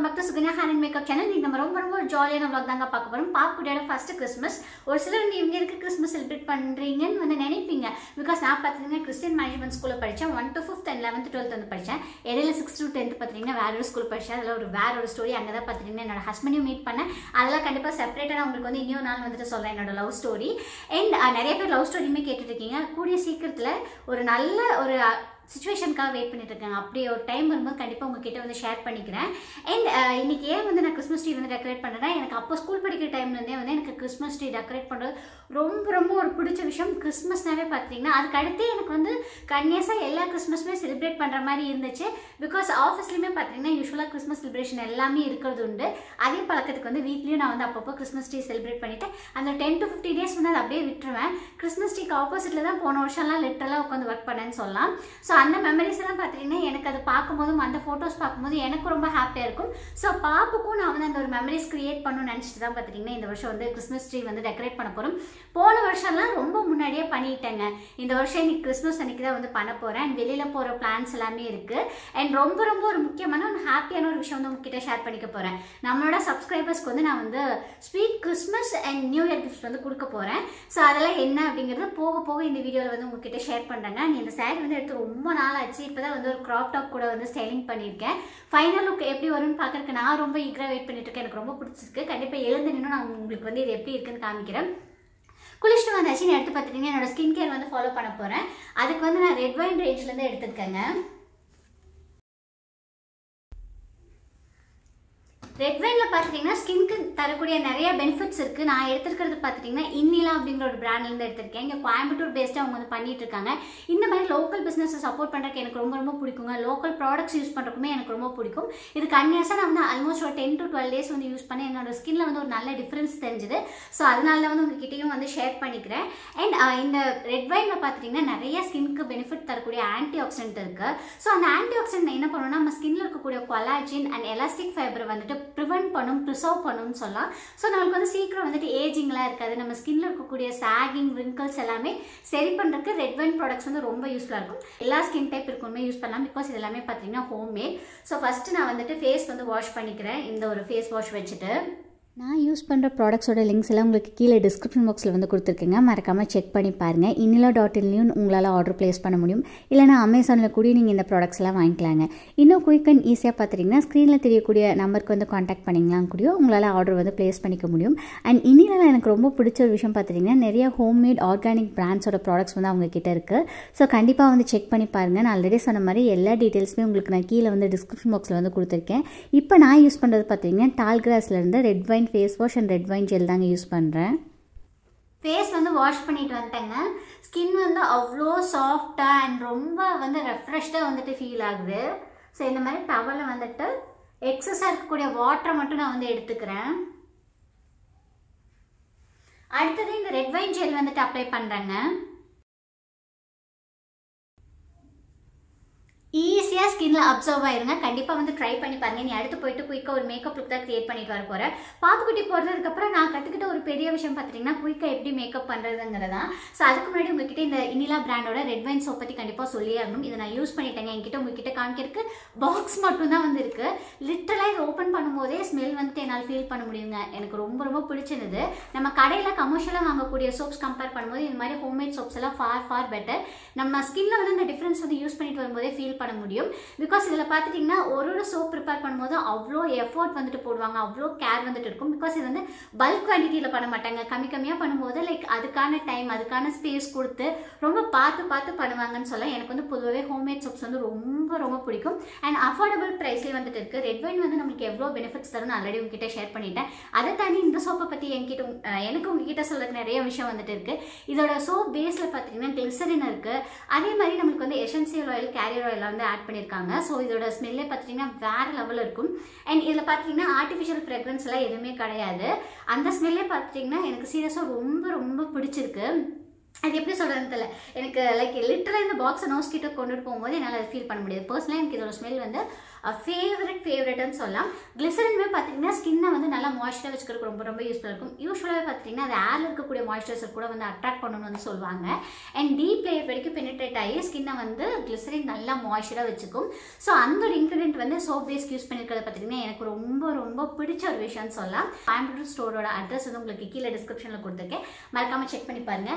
welcome back to Sukanya hand and makeup channel இன்னைக்கு நம்ம ரொம்ப ரொம்ப ஒரு ஜாலியான vlog தாங்க பார்க்க போகிறோம் பாப்புடியோட ஃபர்ஸ்ட் கிறிஸ்மஸ் ஒரு சிலர் வந்து இவங்க இருக்கு கிறிஸ்மஸ் செலிப்ரேட் பண்ணுறீங்கன்னு வந்து நினைப்பீங்க பிகாஸ் நான் பார்த்தீங்கன்னா கிறிஸ்டியன் மேனேஜ்மெண்ட் ஸ்கூலில் படித்தேன் one to fifth and eleventh twelfth வந்து படித்தேன் இடையில சிக்ஸ்த் டு டென்த் பார்த்தீங்கன்னா வேற ஒரு ஸ்கூல் படித்தேன் அதில் ஒரு வேற ஒரு ஸ்டோரி அங்கே தான் பார்த்தீங்கன்னா என்னோட ஹஸ்பண்டையும் மீட் பண்ணேன் அதெல்லாம் கண்டிப்பாக செப்பரேட்டாக உங்களுக்கு வந்து இன்னொரு நாள் வந்துட்டு சொல்கிறேன் என்னோட லவ் ஸ்டோரி அண்ட் நிறைய பேர் லவ் ஸ்டோரியுமே கேட்டுட்டு இருக்கீங்க கூடிய சீக்கிரத்தில் ஒரு நல்ல ஒரு சுச்சுவேஷனுக்காக வெயிட் பண்ணிட்டு இருக்காங்க அப்படி ஒரு டைம் வரும்போது கண்டிப்பாக உங்ககிட்ட வந்து ஷேர் பண்ணிக்கிறேன் அண்ட் இன்னைக்கு ஏன் வந்து நான் கிறிஸ்மஸ் ட்ரீ வந்து டெக்கரேட் பண்ணுறேன்னா எனக்கு அப்போ ஸ்கூல் படிக்கிற டைம்லேருந்தே வந்து எனக்கு கிறிஸ்மஸ் ட்ரீ டெக்கரேட் பண்ணுறது ரொம்ப ரொம்ப ஒரு பிடிச்ச விஷயம் கிறிஸ்மஸ்னாவே பார்த்தீங்கன்னா அதுக்கு அடுத்து எனக்கு வந்து கன்னியாஸாக எல்லா கிறிஸ்மஸுமே செலிப்ரேட் பண்ணுற மாதிரி இருந்துச்சு பிகாஸ் ஆஃபீஸ்லையுமே பார்த்தீங்கன்னா யூஸ்வலாக கிறிஸ்மஸ் செலிப்ரேஷன் எல்லாமே இருக்கிறது உண்டு அதே பழக்கத்துக்கு வந்து வீட்லேயும் நான் வந்து அப்பப்போ கிறிஸ்மஸ் ட்ரீ செலிப்ரேட் பண்ணிவிட்டு அந்த டென் டு ஃபிஃப்டி டேஸ் வந்து அதை அப்படியே விட்டுருவேன் கிறிஸ்மஸ் ட்ரீக்கு ஆப்போசிட்டில் தான் போன வருஷம்லாம் லிட்டரலாக உட்காந்து ஒர்க் பண்ணேன்னு சொல்லலாம் ஸோ அந்த மெமரிஸ் எல்லாம் பார்த்தீங்கன்னா எனக்கு அது பார்க்கும்போதும் அந்த ஃபோட்டோஸ் பார்க்கும்போது எனக்கு ரொம்ப ஹாப்பியாக இருக்கும் ஸோ பாப்புக்கும் நான் வந்து அந்த ஒரு மெமரிஸ் கிரியேட் பண்ணணும்னு நினச்சிட்டு தான் பார்த்தீங்கன்னா இந்த வருஷம் வந்து கிறிஸ்மஸ் ட்ரீ வந்து டெக்கரேட் பண்ண போகிறோம் போன வருஷம்லாம் ரொம்ப முன்னாடியே பண்ணிட்டேங்க இந்த வருஷம் இன்னைக்கு கிறிஸ்மஸ் அன்னைக்கு தான் வந்து பண்ண போகிறேன் அண்ட் வெளியில் போகிற பிளான்ஸ் எல்லாமே இருக்குது அண்ட் ரொம்ப ரொம்ப ஒரு முக்கியமான ஒரு ஹாப்பியான ஒரு விஷயம் வந்து உங்ககிட்ட ஷேர் பண்ணிக்க போகிறேன் நம்மளோட சப்ஸ்கிரைபர்ஸ்க்கு வந்து நான் வந்து sweet Christmas and new year gift வந்து கொடுக்க போகிறேன் ஸோ அதெல்லாம் என்ன அப்படிங்கிறது போக போக இந்த வீடியோவில் வந்து உங்ககிட்ட ஷேர் பண்ணுறேங்க நீ இந்த சாரி வந்து எடுத்து ரொம்ப நாள் ஆச்சு இப்போ தான் வந்து ஒரு க்ராப் டாப் கூட வந்து ஸ்டைலிங் பண்ணியிருக்கேன் ஃபைனல் லுக் எப்படி வரும்னு பார்க்கறதுக்கு நான் ரொம்ப ஈகராக வெயிட் பண்ணிட்டு இருக்கேன் எனக்கு ரொம்ப பிடிச்சிருக்கு கண்டிப்பாக எழுந்து நின்று நான் உங்களுக்கு வந்து இது எப்படி இருக்குன்னு காமிக்கிறேன் குளிச்சுட்டு வந்தாச்சு நான் எடுத்து பார்த்துட்டீங்கன்னா என்னோட ஸ்கின் கேர் வந்து ஃபாலோ பண்ண போகிறேன் அதுக்கு வந்து நான் ரெட் வைன் ரேஞ்ச்லேருந்து எடுத்துருக்கேங்க ரெட் வைனில் பார்த்துட்டிங்கன்னா ஸ்கின்க்கு தரக்கூடிய நிறைய பெனிஃபிட்ஸ் இருக்குது நான் எடுத்துருக்கிறது பார்த்துட்டிங்கன்னா இன்னிலா அப்படிங்கிற ஒரு பிராண்ட்லேருந்து எடுத்திருக்கேன் இங்கே கோயம்புத்தூர் பேஸ்டாக அவங்க வந்து பண்ணிட்டு இருக்காங்க இந்த மாதிரி லோக்கல் பிஸ்னஸை சப்போர்ட் பண்ணுறதுக்கு எனக்கு ரொம்ப ரொம்ப பிடிக்குங்க லோக்கல் ப்ராடக்ட்ஸ் யூஸ் பண்ணுறதுக்குமே எனக்கு ரொம்ப பிடிக்கும் இது கன்னியாஸாக நான் வந்து ஆல்மோஸ்ட் ஒரு டென் டு டுவெல் டேஸ் வந்து யூஸ் பண்ணி என்னோட ஸ்கின்ல வந்து ஒரு நல்ல டிஃப்ரென்ஸ் தெரிஞ்சுது ஸோ அதனால தான் வந்து உங்ககிட்டயும் வந்து ஷேர் பண்ணிக்கிறேன் அண்ட் இந்த ரெட் வைனில் பார்த்துட்டிங்கன்னா நிறைய ஸ்கின்க்கு பெனிஃபிட் தரக்கூடிய ஆன்டி ஆக்சிடென்ட் இருக்குது ஸோ அந்த ஆன்டி ஆக்சிடென்ட் என்ன பண்ணணும்னா நம்ம ஸ்கின்ல இருக்கக்கூடிய கொலாஜின் அண்ட் எலாஸ்டிக் ஃபைபர் வந்துட்டு ப்ரிவென்ட் பண்ணும் ப்ரிசர்வ் பண்ணும்னு சொல்லலாம் ஸோ நம்மளுக்கு வந்து சீக்கிரம் வந்துட்டு ஏஜிங்லாம் இருக்காது நம்ம ஸ்கின்ல இருக்கக்கூடிய சாகிங் ரிங்கிள்ஸ் எல்லாமே சரி பண்ணுறதுக்கு ரெட் வைன் ப்ராடக்ட்ஸ் வந்து ரொம்ப யூஸ்ஃபுல்லாக இருக்கும் எல்லா ஸ்கின் டைப் இருக்குமே யூஸ் பண்ணலாம் பிகாஸ் இது எல்லாமே பார்த்தீங்கன்னா ஹோம் மேட் ஸோ ஃபஸ்ட்டு நான் வந்துட்டு ஃபேஸ் வந்து வாஷ் பண்ணிக்கிறேன் இந்த ஒரு ஃபேஸ் வாஷ் வச்சுட்டு நான் யூஸ் பண்ணுற ப்ராடக்ட்ஸோட லிங்க்ஸ் எல்லாம் உங்களுக்கு கீழே டிஸ்கிரிப்ஷன் பாக்ஸில் வந்து கொடுத்துருக்கேங்க மறக்காமல் செக் பண்ணி பாருங்கள் இன்னிலா டாட் இன்லையும் உங்களால் ஆர்டர் ப்ளேஸ் பண்ண முடியும் இல்லைனா அமேசானில் கூட நீங்கள் இந்த ப்ராடக்ட்ஸ் எல்லாம் வாங்கிக்கலாங்க இன்னும் குயிக் அண்ட் ஈஸியாக பார்த்துட்டிங்கன்னா ஸ்க்ரீனில் தெரியக்கூடிய நம்பருக்கு வந்து காண்டாக்ட் பண்ணிங்களாம் கூடயும் உங்களால் ஆர்டர் வந்து ப்ளேஸ் பண்ணிக்க முடியும் அண்ட் இன்னிலாவில் எனக்கு ரொம்ப பிடிச்ச ஒரு விஷயம் பார்த்துட்டிங்கன்னா நிறைய ஹோம்மேட் ஆர்கானிக் பிராண்ட்ஸோட ப்ராடக்ட்ஸ் வந்து அவங்க கிட்ட இருக்குது ஸோ கண்டிப்பாக வந்து செக் பண்ணி பாருங்கள் நான் ஆல்ரெடி சொன்ன மாதிரி எல்லா டீட்டெயில்ஸுமே உங்களுக்கு நான் கீழே வந்து டிஸ்கிரிப்ஷன் பாக்ஸில் வந்து கொடுத்துருக்கேன் இப்போ நான் யூஸ் பண்ணுறது பார்த்தீங்கன்னா டால் கிராஸ்லேருந்து red wine face wash and red wine gel தாங்க யூஸ் பண்ணுறேன் ஃபேஸ் வந்து வாஷ் பண்ணிட்டு வந்துட்டேங்க ஸ்கின் வந்து அவ்வளோ சாஃப்டாக அண்ட் ரொம்ப வந்து ரெஃப்ரெஷ்டாக வந்துட்டு ஃபீல் ஆகுது ஸோ இந்த மாதிரி டவலில் வந்துட்டு எக்ஸஸாக இருக்கக்கூடிய வாட்டரை மட்டும் நான் வந்து எடுத்துக்கிறேன் அடுத்தது இந்த ரெட் வைன் ஜெல் வந்துட்டு அப்ளை பண்ணுறேங்க ஈஸியாக ஸ்கின்ல அப்சர்வ் ஆயிருங்க கண்டிப்பாக வந்து ட்ரை பண்ணி பாருங்க நீ அடுத்து போயிட்டு குயிக்காக ஒரு மேக்கப் லுக் தான் கிரியேட் பண்ணிட்டு வர போகிறேன் பாப்புக்குட்டி போடுறதுக்கப்புறம் நான் கற்றுக்கிட்ட ஒரு பெரிய விஷயம் பார்த்துட்டிங்கன்னா குயிக்காக எப்படி மேக்கப் பண்ணுறதுங்கிறதான் ஸோ அதுக்கு முன்னாடி உங்ககிட்ட இந்த இனிலா பிராண்டோட ரெட் வைன் சோப் பற்றி கண்டிப்பாக சொல்லி ஆகணும் இதை நான் யூஸ் பண்ணிட்டேங்க என்கிட்ட உங்ககிட்ட காமிக்கிறதுக்கு பாக்ஸ் மட்டும் தான் வந்து இருக்கு லிட்டலாக இதை ஓப்பன் பண்ணும்போதே ஸ்மெல் வந்துட்டு என்னால் ஃபீல் பண்ண முடியுங்க எனக்கு ரொம்ப ரொம்ப பிடிச்சிருந்தது நம்ம கடையில் கமர்ஷியலாக வாங்கக்கூடிய சோப்ஸ் கம்பேர் பண்ணும்போது இந்த மாதிரி ஹோம்மேட் சோப்ஸ் எல்லாம் ஃபார் ஃபார் பெட்டர் நம்ம ஸ்கின்ல வந்து அந்த டிஃப்ரென்ஸ் வந்து யூஸ் பண்ணிட்டு வரும்போதே ஃபீல் பண்ண முடியும் பிகாஸ் இதில் பார்த்துட்டிங்கன்னா ஒரு ஒரு சோப் ப்ரிப்பேர் பண்ணும்போது அவ்வளோ எஃபோர்ட் வந்துட்டு போடுவாங்க அவ்வளோ கேர் வந்துட்டு இருக்கும் பிகாஸ் இது வந்து பல்க் குவான்டிட்டியில் பண்ண மாட்டாங்க கம்மி கம்மியாக பண்ணும்போது லைக் அதுக்கான டைம் அதுக்கான ஸ்பேஸ் கொடுத்து ரொம்ப பார்த்து பார்த்து பண்ணுவாங்கன்னு சொல்ல எனக்கு வந்து பொதுவாகவே ஹோம்மேட் சோப்ஸ் வந்து ரொம்ப ரொம்ப பிடிக்கும் அண்ட் அஃபோர்டபுள் ப்ரைஸ்லேயே வந்துட்டு இருக்குது ரெட் வைன் வந்து நம்மளுக்கு எவ்வளோ பெனிஃபிட்ஸ் தரும் ஆல்ரெடி உங்ககிட்ட ஷேர் பண்ணிட்டேன் அதை தாண்டி இந்த சோப்பை பற்றி என்கிட்ட அஹ் எனக்கு உங்ககிட்ட சொல்றதுக்கு நிறைய விஷயம் வந்துட்டு இருக்குது இதோட சோப் பேஸில் பார்த்தீங்கன்னா கிளிசரின் இருக்குது அதே மாதிரி நம்மளுக்கு வந்து எசென்சியல் ஆயில் கேரியர் ஆயில் வந்து ஆட் பண்ணியிருக்காங்க ஸோ இதோட ஸ்மெல்லே பார்த்துட்டிங்கன்னா வேறு லெவலில் இருக்கும் அண்ட் இதில் பார்த்தீங்கன்னா ஆர்டிஃபிஷியல் ஃப்ரெக்ரன்ஸ் எல்லாம் எதுவுமே கிடையாது அந்த ஸ்மெல்லே பார்த்துட்டிங்கன்னா எனக்கு சீரியஸாக ரொம்ப ரொம்ப பிடிச்சிருக்கு அது எப்படி சொல்கிறதுன்னு தெரியல எனக்கு லைக் லிட்டராக இந்த பாக்ஸை நோஸ் கிட்ட கொண்டுட்டு போகும்போது என்னால் அதை ஃபீல் பண்ண முடியாது பர்சனலாக எனக்கு இதோட ஸ்மெல் வந்து ஃபேவரட் ஃபேவரட்னு சொல்லலாம் கிளிசரின்மே பார்த்தீங்கன்னா ஸ்கின்னை வந்து நல்லா மாய்ஸ்சராக வச்சுக்கிறதுக்கு ரொம்ப ரொம்ப யூஸ்ஃபுல்லாக இருக்கும் யூஸ்வலாகவே பார்த்தீங்கன்னா அது ஏரில் இருக்கக்கூடிய மாய்ஸ்சரைசர் கூட வந்து அட்ராக்ட் பண்ணணும்னு வந்து சொல்லுவாங்க அண்ட் டீப் லேயர் வரைக்கும் பெனிட்ரேட் ஆகி ஸ்கின்னை வந்து கிளிசரின் நல்லா மாய்ஸ்சராக வச்சுக்கும் ஸோ அந்த ஒரு இன்க்ரீடியன்ட் வந்து சோப் பேஸ்க்கு யூஸ் பண்ணியிருக்கிறது பார்த்தீங்கன்னா எனக்கு ரொம்ப ரொம்ப பிடிச்ச ஒரு விஷயம்னு சொல்லலாம் கோயம்புத்தூர் ஸ்டோரோட அட்ரஸ் வந்து உங்களுக்கு கீழே டிஸ்கிரிப்ஷனில் கொடுத்துருக்கேன் மறக்காமல் செக் பண்ணி பாருங்கள்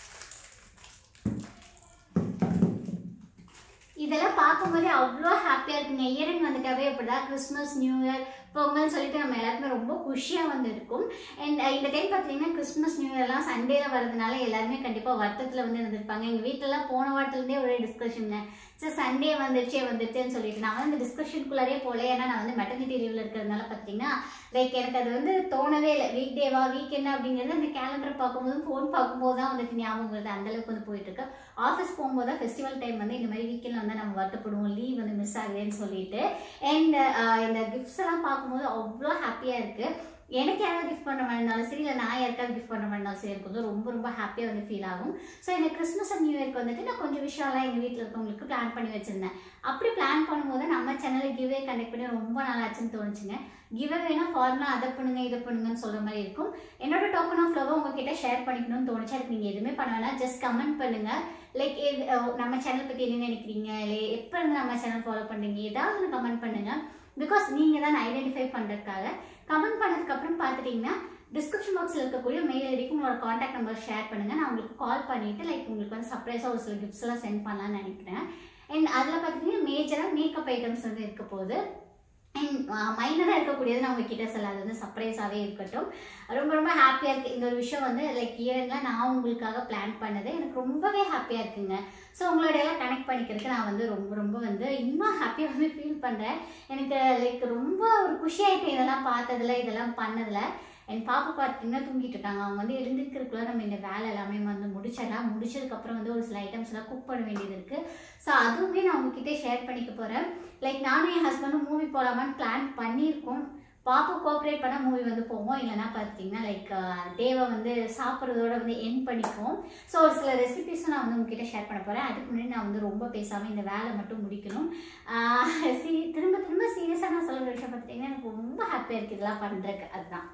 இதெல்லாம் பார்க்கும்போதே அவ்வளோ ஹாப்பியாக இருக்குங்க இயரிங் வந்துட்டாவே இப்படிதான் கிறிஸ்மஸ் நியூ இயர் பொங்கல் சொல்லிட்டு நம்ம எல்லாருக்குமே ரொம்ப குஷியாக வந்து இருக்கும் அண்ட் இந்த டைம் பார்த்தீங்கன்னா கிறிஸ்மஸ் நியூ இயர்லாம் சண்டேல வரதுனால எல்லாருமே கண்டிப்பாக வருத்தத்தில் வந்து இருந்திருப்பாங்க எங்கள் வீட்டிலலாம் போன வாரத்துலேருந்தே ஒரே டிஸ்கஷனுங்க சரி சண்டே வந்துருச்சே வந்துருச்சேன்னு சொல்லிட்டு நான் வந்து இந்த டிஸ்கஷனுக்குள்ளாரே போல ஏன்னா நான் வந்து மெட்டர்னிட்டி லீவில் இருக்கிறதுனால பார்த்தீங்கன்னா லைக் எனக்கு அது வந்து தோணவே இல்லை வீக் டேவா வீக் என்ன அப்படிங்கிறது அந்த கேலண்டர் பார்க்கும்போது ஃபோன் பார்க்கும்போது தான் வந்துட்டு ஞாபகம் வருது அந்தளவுக்கு வந்து போயிட்டு இருக்கு ஆஃபீஸ் போகும்போது தான் ஃபெஸ்டிவல் டைம் வந்து இந்த மாதிரி வீக்கெண்டில் வந்து நம்ம வருத்தப்படுவோம் லீவ் வந்து மிஸ் ஆகுதுன்னு சொல்லிட்டு அண்ட் இந்த கிஃப்ட்ஸ் எல்லாம் பார்க்கும்போது அவ்வளோ ஹாப்பியாக இருக்குது எனக்கு யாராவது கிஃப்ட் பண்ணுற மாதிரி இருந்தாலும் சரி இல்லை நான் யாருக்காவது கிஃப்ட் பண்ணுற மாதிரி இருந்தாலும் சரி எனக்கு வந்து ரொம்ப ரொம்ப ஹாப்பியாக வந்து ஃபீல் ஆகும் ஸோ எனக்கு கிறிஸ்மஸ் அண்ட் நியூ இயர்க்கு வந்துட்டு நான் கொஞ்சம் விஷயம்லாம் எங்கள் வீட்டில் இருக்கவங்களுக்கு பிளான் பண்ணி வச்சுருந்தேன் அப்படி பிளான் பண்ணும்போது நம்ம சேனலில் கிவ்வே கண்டக்ட் பண்ணி ரொம்ப நாளாச்சுன்னு தோணுச்சுங்க கிவ்வே வேணா ஃபார்முலா அதை பண்ணுங்க இதை பண்ணுங்கன்னு சொல்கிற மாதிரி இருக்கும் என்னோட டோக்கன் ஆஃப் லவ் உங்ககிட்ட ஷேர் பண்ணிக்கணும்னு தோணுச்சு அதுக்கு நீங்கள் எதுவுமே பண்ண வேணாம் ஜஸ்ட் கமெண்ட் பண்ணுங்கள் லைக் நம்ம சேனல் பற்றி என்ன நினைக்கிறீங்க இல்லை எப்போ இருந்து நம்ம சேனல் ஃபாலோ பண்ணுறீங்க ஏதாவது ஒன்று கமெண்ட் பண்ணுங்கள் பிகாஸ் நீங்கள் தான் ஐடென்டிஃபை பண்ணுறதுக்காக கமெண்ட் பண்ணதுக்கப்புறம் பார்த்துட்டிங்கன்னா டிஸ்கிரிப்ஷன் பாக்ஸில் இருக்கக்கூடிய மெயில் ஐடிக்கு உங்களோட காண்டாக்ட் நம்பர் ஷேர் பண்ணுங்கள் நான் உங்களுக்கு கால் பண்ணிவிட்டு லைக் உங்களுக்கு வந்து சர்ப்ரைஸாக ஒரு சில கிஃப்ட்ஸ் எல்லாம் சென்ட் பண்ணலாம்னு நினைக்கிறேன் அண்ட் அதில் பார்த்திங்கன்னா மேஜராக மேக்கப் ஐட்டம்ஸ் வந்து இருக்க போகுது அண்ட் மைனராக இருக்கக்கூடியது நான் உங்ககிட்ட சொல்ல அது வந்து சர்ப்ரைஸாகவே இருக்கட்டும் ரொம்ப ரொம்ப ஹாப்பியாக இருக்குது இந்த ஒரு விஷயம் வந்து லைக் இயரில் நான் உங்களுக்காக பிளான் பண்ணது எனக்கு ரொம்பவே ஹாப்பியாக இருக்குங்க ஸோ உங்களோட எல்லாம் கனெக்ட் பண்ணிக்கிறதுக்கு நான் வந்து ரொம்ப ரொம்ப வந்து இன்னும் ஹாப்பியாக வந்து ஃபீல் பண்ணுறேன் எனக்கு லைக் ரொம்ப ஒரு குஷியாயிட்டேன் இதெல்லாம் பார்த்ததில் இதெல்லாம் பண்ணதில் என் பாப்பா பார்த்தீங்கன்னா தூங்கிட்டு இருக்காங்க அவங்க வந்து எழுந்திருக்கிறதுக்குள்ள நம்ம இந்த வேலை எல்லாமே வந்து முடிச்சிடலாம் முடிச்சதுக்கப்புறம் வந்து ஒரு சில ஐட்டம்ஸ் எல்லாம் குக் பண்ண வேண்டியது இருக்குது ஸோ அதுவுமே நான் உங்ககிட்ட ஷேர் பண்ணிக்க போகிறேன் லைக் நானும் என் ஹஸ்பண்டும் மூவி போகலாமான்னு பிளான் பண்ணியிருக்கோம் பாப்பா கோஆப்ரேட் பண்ணால் மூவி வந்து போவோம் இல்லைனா பார்த்தீங்கன்னா லைக் டேவை வந்து சாப்பிட்றதோட வந்து என் பண்ணிக்குவோம் ஸோ ஒரு சில ரெசிபிஸும் நான் வந்து உங்ககிட்ட ஷேர் பண்ண போகிறேன் அதுக்கு முன்னாடி நான் வந்து ரொம்ப பேசாமல் இந்த வேலை மட்டும் முடிக்கணும் சி திரும்ப திரும்ப சீரியஸாக நான் சொல்கிற விஷயம் பார்த்துட்டிங்கன்னா எனக்கு ரொம்ப ஹாப்பியாக இருக்குது இதெல்லாம் பண்ணுறதுக்கு அதுதான்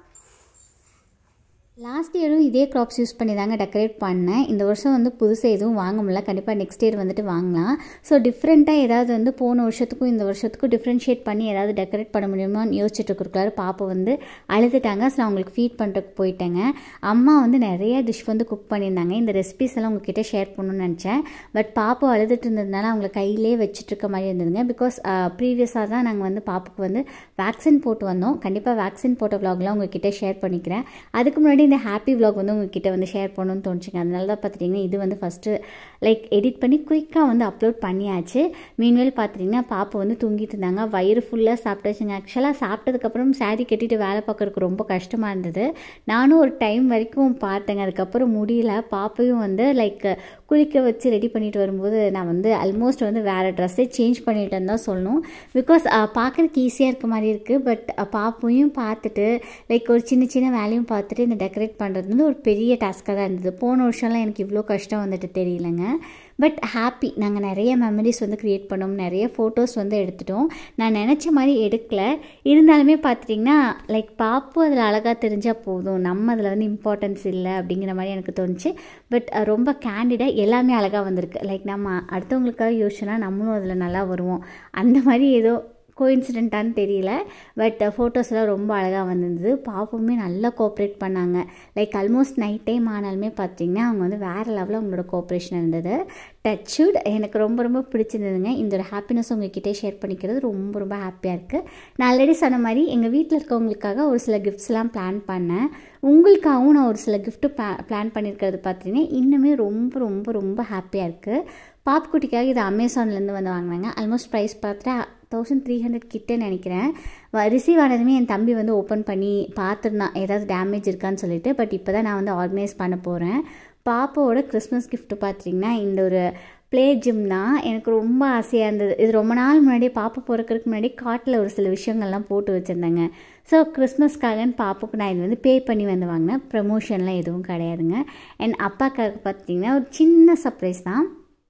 லாஸ்ட் இயரும் இதே க்ராப்ஸ் யூஸ் பண்ணி தாங்க டெக்கரேட் பண்ணேன் இந்த வருஷம் வந்து புதுசாக எதுவும் வாங்க முடியல கண்டிப்பாக நெக்ஸ்ட் இயர் வந்துட்டு வாங்கலாம் ஸோ டிஃப்ரெண்ட்டாக ஏதாவது வந்து போன வருஷத்துக்கும் இந்த வருஷத்துக்கும் டிஃப்ரென்ஷியேட் பண்ணி ஏதாவது டெக்கரேட் பண்ண முடியுமான்னு யோசிச்சுட்டு இருக்கிறாரு பாப்பா வந்து அழுதுட்டாங்க ஸோ நான் அவங்களுக்கு ஃபீட் பண்ணுறதுக்கு போயிட்டேங்க அம்மா வந்து நிறைய டிஷ் வந்து குக் பண்ணியிருந்தாங்க இந்த ரெசிபிஸ் எல்லாம் உங்ககிட்ட ஷேர் பண்ணணும்னு நினச்சேன் பட் பாப்பா அழுதுட்டு இருந்ததுனால அவங்கள கையிலே வச்சுட்டு இருக்க மாதிரி இருந்ததுங்க பிகாஸ் ப்ரீவியஸாக தான் நாங்கள் வந்து பாப்புக்கு வந்து வேக்சின் போட்டு வந்தோம் கண்டிப்பாக வேக்சின் போட்ட விலாக்லாம் உங்ககிட்ட ஷேர் பண்ணிக்கிறேன் அதுக்கு முன்னாடி இந்த ஹாப்பி விலாக் வந்து உங்ககிட்ட வந்து ஷேர் பண்ணணும்னு தோணுச்சுங்க அதனால தான் பார்த்துட்டிங்கன்னா இது வந்து ஃபஸ்ட்டு லைக் எடிட் பண்ணி குயிக்காக வந்து அப்லோட் பண்ணியாச்சு மீன்வேல் பார்த்துட்டிங்கன்னா பாப்பா வந்து தூங்கிட்டு இருந்தாங்க வயிறு ஃபுல்லாக சாப்பிட்டாச்சுங்க ஆக்சுவலாக சாப்பிட்டதுக்கப்புறம் சாரீ கட்டிட்டு வேலை பார்க்குறதுக்கு ரொம்ப கஷ்டமாக இருந்தது நானும் ஒரு டைம் வரைக்கும் பார்த்தேங்க அதுக்கப்புறம் முடியல பாப்பையும் வந்து லைக் குளிக்க வச்சு ரெடி பண்ணிட்டு வரும்போது நான் வந்து ஆல்மோஸ்ட் வந்து வேறு ட்ரெஸ்ஸே சேஞ்ச் பண்ணிட்டேன்னு தான் சொல்லணும் பிகாஸ் பார்க்குறதுக்கு ஈஸியாக இருக்க மாதிரி இருக்குது பட் பாப்பையும் பார்த்துட்டு லைக் ஒரு சின்ன சின்ன வேலையும் பார்த்துட்டு இந்த டெக்கரேட் பண்ணுறது வந்து ஒரு பெரிய டாஸ்க்காக தான் இருந்தது போன வருஷம்லாம் எனக்கு இவ்வளோ கஷ்டம் வந்துட்டு தெரியலங்க பட் ஹாப்பி நாங்கள் நிறைய மெமரிஸ் வந்து க்ரியேட் பண்ணோம் நிறைய ஃபோட்டோஸ் வந்து எடுத்துட்டோம் நான் நினச்ச மாதிரி எடுக்கல இருந்தாலுமே பார்த்துட்டிங்கன்னா லைக் பாப்பு அதில் அழகாக தெரிஞ்சால் போதும் நம்ம அதில் வந்து இம்பார்ட்டன்ஸ் இல்லை அப்படிங்கிற மாதிரி எனக்கு தோணுச்சு பட் ரொம்ப கேண்டிடாக எல்லாமே அழகாக வந்திருக்கு லைக் நம்ம அடுத்தவங்களுக்காக யோசிச்சோன்னா நம்மளும் அதில் நல்லா வருவோம் அந்த மாதிரி ஏதோ கோயின்சிடென்ட்டான்னு தெரியல பட் ஃபோட்டோஸ்லாம் ரொம்ப அழகாக வந்திருந்தது பாப்புமே நல்லா கோஆப்ரேட் பண்ணாங்க லைக் ஆல்மோஸ்ட் நைட் டைம் ஆனாலுமே பார்த்தீங்கன்னா அவங்க வந்து வேறு லெவலில் அவங்களோட கோஆப்ரேஷன் இருந்தது டச்சுட் எனக்கு ரொம்ப ரொம்ப பிடிச்சிருந்ததுங்க இந்த ஒரு ஹாப்பினஸ் உங்ககிட்டே ஷேர் பண்ணிக்கிறது ரொம்ப ரொம்ப ஹாப்பியாக இருக்குது நான் ஆல்ரெடி சொன்ன மாதிரி எங்கள் வீட்டில் இருக்கவங்களுக்காக ஒரு சில கிஃப்ட்ஸ்லாம் பிளான் பண்ணேன் உங்களுக்காகவும் நான் ஒரு சில கிஃப்ட்டு பிளா பிளான் பண்ணியிருக்கிறது பார்த்தீங்கன்னா இன்னுமே ரொம்ப ரொம்ப ரொம்ப ஹாப்பியாக இருக்குது பாப்குட்டிக்காக இது அமேசான்லேருந்து வந்து வாங்கினாங்க ஆல்மோஸ்ட் ப்ரைஸ் பார்த்துட்டு தௌசண்ட் த்ரீ ஹண்ட்ரட் கிட்டே நினைக்கிறேன் ரிசீவ் ஆனதுமே என் தம்பி வந்து ஓப்பன் பண்ணி பார்த்துருந்தான் ஏதாவது டேமேஜ் இருக்கான்னு சொல்லிட்டு பட் இப்போ தான் நான் வந்து ஆர்கனைஸ் பண்ண போகிறேன் பாப்பாவோட கிறிஸ்மஸ் கிஃப்ட்டு பார்த்திங்கன்னா இந்த ஒரு ப்ளே ஜிம் தான் எனக்கு ரொம்ப ஆசையாக இருந்தது இது ரொம்ப நாள் முன்னாடியே பாப்பா பிறக்கிறதுக்கு முன்னாடி காட்டில் ஒரு சில விஷயங்கள்லாம் போட்டு வச்சுருந்தேங்க ஸோ கிறிஸ்மஸ்க்காகன்னு பாப்புக்கு நான் இது வந்து பே பண்ணி வந்து வாங்கினேன் ப்ரமோஷன்லாம் எதுவும் கிடையாதுங்க அண்ட் அப்பாக்காக பார்த்தீங்கன்னா ஒரு சின்ன சர்ப்ரைஸ் தான்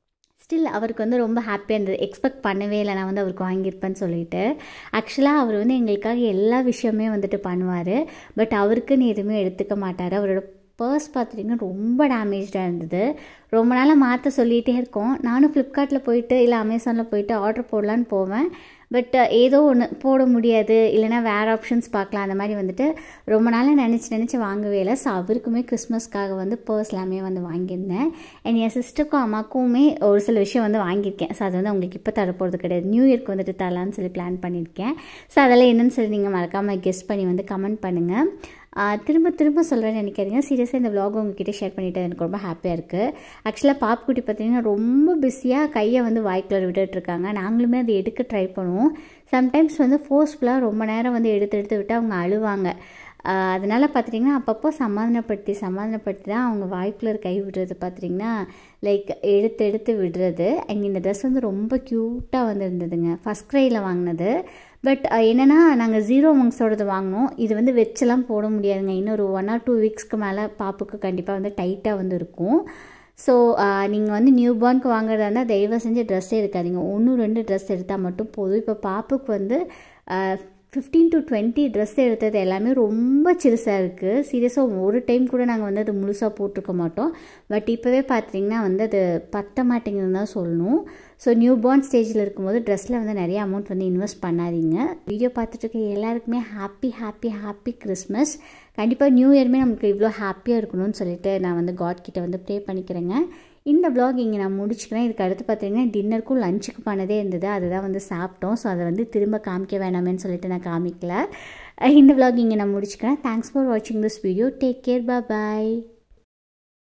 ஸ்டில் அவருக்கு வந்து ரொம்ப ஹாப்பியாக இருந்தது எக்ஸ்பெக்ட் பண்ணவே இல்லை நான் வந்து அவருக்கு வாங்கியிருப்பேன்னு சொல்லிட்டு ஆக்சுவலாக அவர் வந்து எங்களுக்காக எல்லா விஷயமே வந்துட்டு பண்ணுவார் பட் அவருக்குன்னு எதுவுமே எடுத்துக்க மாட்டார் அவரோட பர்ஸ் பார்த்துட்டிங்கன்னா ரொம்ப டேமேஜாக இருந்தது ரொம்ப நாளாக மாற்ற சொல்லிகிட்டே இருக்கோம் நானும் ஃப்ளிப்கார்ட்டில் போயிட்டு இல்லை அமேசானில் போயிட்டு ஆர்டர் போடலான்னு போவேன் பட் ஏதோ ஒன்று போட முடியாது இல்லைனா வேறு ஆப்ஷன்ஸ் பார்க்கலாம் அந்த மாதிரி வந்துட்டு ரொம்ப நாளாக நினச்சி நினச்சி வாங்கவே இல்லை ஸோ அவருக்குமே கிறிஸ்மஸ்க்காக வந்து பர்ஸ் எல்லாமே வந்து வாங்கியிருந்தேன் அண்ட் என் சிஸ்டருக்கும் அம்மாக்குமே ஒரு சில விஷயம் வந்து வாங்கியிருக்கேன் ஸோ அது வந்து அவங்களுக்கு இப்போ தரப்போகிறது கிடையாது நியூ இயர்க்கு வந்துட்டு தரலான்னு சொல்லி பிளான் பண்ணியிருக்கேன் ஸோ அதெல்லாம் என்னென்னு சொல்லி நீங்கள் மறக்காமல் கெஸ்ட் பண்ணி வந்து கமெண்ட் பண்ணுங்கள் திரும்ப திரும்ப சொல்கிறேன்னு நினைக்காதீங்க சீரியஸாக இந்த விலாக் உங்ககிட்ட ஷேர் பண்ணிவிட்டு எனக்கு ரொம்ப ஹாப்பியாக இருக்குது ஆக்சுவலாக பாப்புக்குட்டி பார்த்தீங்கன்னா ரொம்ப பிஸியாக கையை வந்து வாய்க்குள்ள விட்டுட்ருக்காங்க நாங்களுமே அதை எடுக்க ட்ரை பண்ணுவோம் சம்டைம்ஸ் வந்து ஃபோர்ஸ்ஃபுல்லாக ரொம்ப நேரம் வந்து எடுத்து எடுத்து விட்டு அவங்க அழுவாங்க அதனால் பார்த்துட்டிங்கன்னா அப்பப்போ சமாதானப்படுத்தி சமாதானப்படுத்தி தான் அவங்க வாய்க்குள்ளே கை விடுறது பார்த்துட்டிங்கன்னா லைக் எடுத்து எடுத்து விடுறது அண்ட் இந்த ட்ரெஸ் வந்து ரொம்ப க்யூட்டாக வந்து இருந்ததுங்க ஃபஸ்ட் க்ரையில் வாங்கினது பட் என்னென்னா நாங்கள் ஜீரோ மங்ஸோடது வாங்கினோம் இது வந்து வச்செல்லாம் போட முடியாதுங்க இன்னொரு ஒன் ஆர் டூ வீக்ஸ்க்கு மேலே பாப்புக்கு கண்டிப்பாக வந்து டைட்டாக வந்து இருக்கும் ஸோ நீங்கள் வந்து நியூ பார்னுக்கு வாங்குறதா இருந்தால் தயவு செஞ்சு ட்ரெஸ்ஸே இருக்காதிங்க ஒன்று ரெண்டு ட்ரெஸ் எடுத்தால் மட்டும் போதும் இப்போ பாப்புக்கு வந்து ஃபிஃப்டீன் டு டுவெண்ட்டி ட்ரெஸ் எடுத்தது எல்லாமே ரொம்ப சிறுசாக இருக்குது சீரியஸாக ஒரு டைம் கூட நாங்கள் வந்து அது முழுசாக போட்டிருக்க மாட்டோம் பட் இப்போவே பார்த்தீங்கன்னா வந்து அது பத்த மாட்டேங்குதுன்னு தான் சொல்லணும் ஸோ நியூ பார்ன் ஸ்டேஜில் இருக்கும்போது ட்ரெஸ்ஸில் வந்து நிறைய அமௌண்ட் வந்து இன்வெஸ்ட் பண்ணாதீங்க வீடியோ பார்த்துட்டு இருக்க எல்லாருக்குமே ஹாப்பி ஹாப்பி ஹாப்பி கிறிஸ்மஸ் கண்டிப்பாக நியூ இயருமே நமக்கு இவ்வளோ ஹாப்பியாக இருக்கணும்னு சொல்லிட்டு நான் வந்து காட் கிட்ட வந்து ப்ரே பண்ணிக்கிறேங்க இந்த வ்ளாக் இங்கே நான் முடிச்சுக்கிறேன் இதுக்கு அடுத்து பார்த்தீங்கன்னா டின்னருக்கும் லஞ்சுக்கு பண்ணதே இருந்தது அதுதான் வந்து சாப்பிட்டோம் ஸோ அதை வந்து திரும்ப காமிக்க வேணாமேன்னு சொல்லிட்டு நான் காமிக்கல இந்த வ்ளாக் இங்கே நான் முடிச்சுக்கிறேன் தேங்க்ஸ் ஃபார் வாட்சிங் this video take care bye